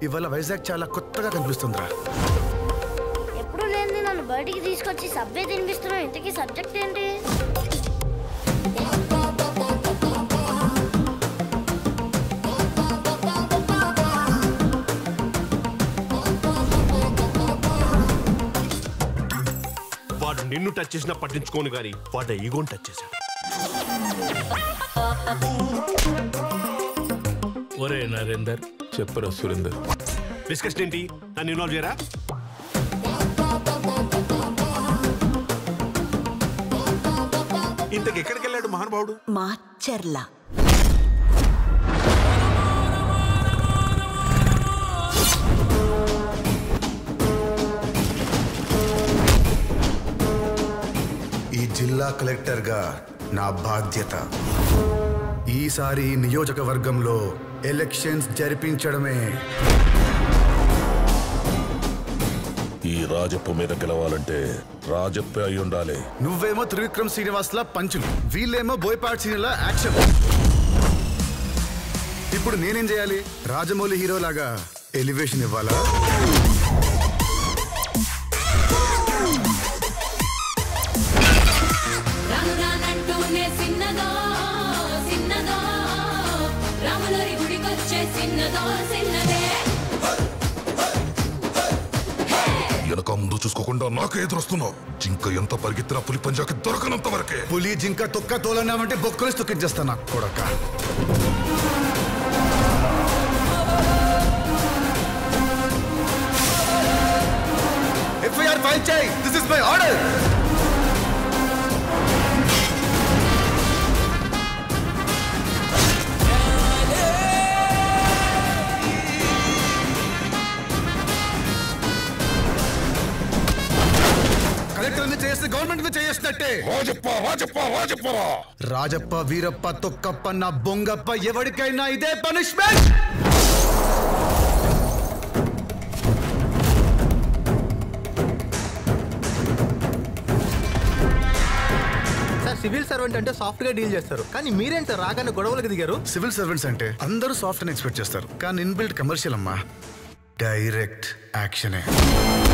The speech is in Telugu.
ఇవాళ వైజాగ్ చాలా కొత్తగా కనిపిస్తుందిరా ఎప్పుడు లేని నన్ను బయటికి తీసుకొచ్చి సబ్వే తినిపిస్తున్నావు ఇంతకీ సబ్జెక్ట్ ఏంటి వాడు నిన్ను టచ్ చేసినా పట్టించుకోను గాని వాడు ఈగోని టచ్ చేశాడు ఒరే నరేందర్ చెప్పరా సురేందర్ డిస్కషన్ ఏంటి నన్ను ఇన్వాల్వ్ చేయరా ఇంతకు ఎక్కడికి వెళ్ళాడు మహానుభావుడు మాచర్ల ఈ జిల్లా కలెక్టర్గా నా బాధ్యత ఈసారి ఈ నియోజకవర్గంలో ఎలక్షన్స్ జరిపించడమే ఈ రాజప్ప మీద గెలవాలంటే రాజప్పే అయి ఉండాలి నువ్వేమో త్రివిక్రమ్ శ్రీనివాస్లా పంచులు వీళ్ళేమో బోయపాటి సీనియర్లా యాక్షన్ ఇప్పుడు నేనేం చేయాలి రాజమౌళి హీరోలాగా ఎలివేషన్ ఇవ్వాలా రాను రానంటూనే సిన్నదో సిన్నదో రాములరి గుడికొచ్చే సిన్నదో సిన్నదే వెనక ముందు చూసుకోకుండా నాకే ఎదురొస్తున్నావు జింక ఎంత పరిగెత్తినా పులి పంజాకి దొరకనంత వరకే పులి జింక తొక్క తోలన్నామంటే బొక్కలు తొక్కించేస్తా నాకు కొడక ఎఫ్ఐఆర్ ఫైల్ చేయి this is my order collector ని చేస్తే గవర్నమెంట్ ని చేసినట్టే రాజప్ప రాజప్ప రాజప్ప రాజప్ప వీరప్ప తొక్కప్ప నా బొంగప్ప ఎవరికైనా ఇదే పనిష్మెంట్ సార్ సివిల్ సర్వెంట్ అంటే సాఫ్ట్ గా డీల్ చేస్తారు కానీ మీరేంటి సార్ రాగానే గొడవలకు దిగారు సివిల్ సర్వెంట్స్ అంటే అందరూ సాఫ్ట్ అని ఎక్స్పెక్ట్ చేస్తారు కానీ ఇన్బిల్ట్ కమర్షియల్ అమ్మా డైరెక్ట్ యాక్షనే